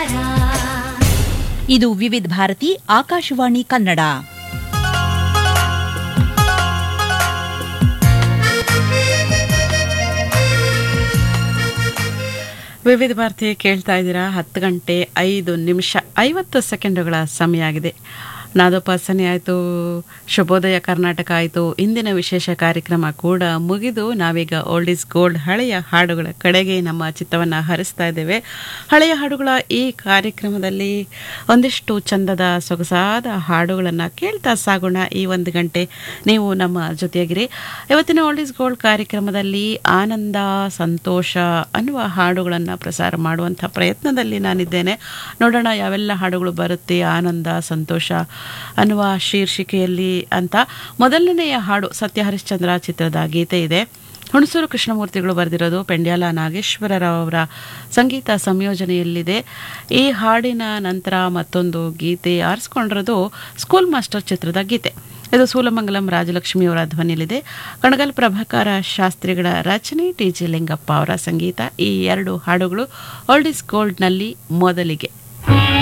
ಇದು ವಿವಿಧ ಭಾರತಿ ಆಕಾಶವಾಣಿ ಕನ್ನಡ ವಿವಿಧ ಭಾರತಿ ಕೇಳ್ತಾ ಇದ್ದೀರಾ ಹತ್ತು ಗಂಟೆ ಐದು ನಿಮಿಷ ಐವತ್ತು ಸೆಕೆಂಡುಗಳ ಸಮಯ ಆಗಿದೆ ನಾದೋಪಾಸನೆ ಆಯಿತು ಶುಭೋದಯ ಕರ್ನಾಟಕ ಆಯಿತು ಇಂದಿನ ವಿಶೇಷ ಕಾರ್ಯಕ್ರಮ ಕೂಡ ಮುಗಿದು ನಾವೀಗ ಓಲ್ಡ್ ಇಸ್ ಗೋಲ್ಡ್ ಹಳೆಯ ಹಾಡುಗಳ ಕಡೆಗೆ ನಮ್ಮ ಚಿತ್ತವನ್ನು ಹರಿಸ್ತಾ ಇದ್ದೇವೆ ಹಳೆಯ ಹಾಡುಗಳ ಈ ಕಾರ್ಯಕ್ರಮದಲ್ಲಿ ಒಂದಿಷ್ಟು ಚಂದದ ಸೊಗಸಾದ ಹಾಡುಗಳನ್ನು ಕೇಳ್ತಾ ಸಾಗೋಣ ಈ ಒಂದು ಗಂಟೆ ನೀವು ನಮ್ಮ ಜೊತೆಯಾಗಿರಿ ಇವತ್ತಿನ ಓಲ್ಡ್ ಇಸ್ ಗೋಲ್ಡ್ ಕಾರ್ಯಕ್ರಮದಲ್ಲಿ ಆನಂದ ಸಂತೋಷ ಅನ್ನುವ ಹಾಡುಗಳನ್ನು ಪ್ರಸಾರ ಮಾಡುವಂಥ ಪ್ರಯತ್ನದಲ್ಲಿ ನಾನಿದ್ದೇನೆ ನೋಡೋಣ ಯಾವೆಲ್ಲ ಹಾಡುಗಳು ಬರುತ್ತೆ ಆನಂದ ಸಂತೋಷ ಅನ್ನುವ ಶೀರ್ಷಿಕೆಯಲ್ಲಿ ಅಂತ ಮೊದಲನೆಯ ಹಾಡು ಸತ್ಯ ಹರಿಶ್ಚಂದ್ರ ಚಿತ್ರದ ಗೀತೆ ಇದೆ ಹುಣಸೂರು ಕೃಷ್ಣಮೂರ್ತಿಗಳು ಬರೆದಿರೋದು ಪೆಂಡ್ಯಾಲ ನಾಗೇಶ್ವರರಾವ್ ಅವರ ಸಂಗೀತ ಸಂಯೋಜನೆಯಲ್ಲಿದೆ ಈ ಹಾಡಿನ ನಂತರ ಮತ್ತೊಂದು ಗೀತೆ ಆರಿಸ್ಕೊಂಡಿರೋದು ಸ್ಕೂಲ್ ಮಾಸ್ಟರ್ ಚಿತ್ರದ ಗೀತೆ ಇದು ಸೂಲಮಂಗಲಂ ರಾಜಲಕ್ಷ್ಮಿಯವರ ಧ್ವನಿಯಲ್ಲಿದೆ ಕಣಗಲ್ ಪ್ರಭಾಕರ ಶಾಸ್ತ್ರಿಗಳ ರಚನೆ ಟಿ ಜಿ ಲಿಂಗಪ್ಪ ಅವರ ಸಂಗೀತ ಈ ಎರಡು ಹಾಡುಗಳು ಓಲ್ಡ್ ಇಸ್ ಗೋಲ್ಡ್ನಲ್ಲಿ ಮೊದಲಿಗೆ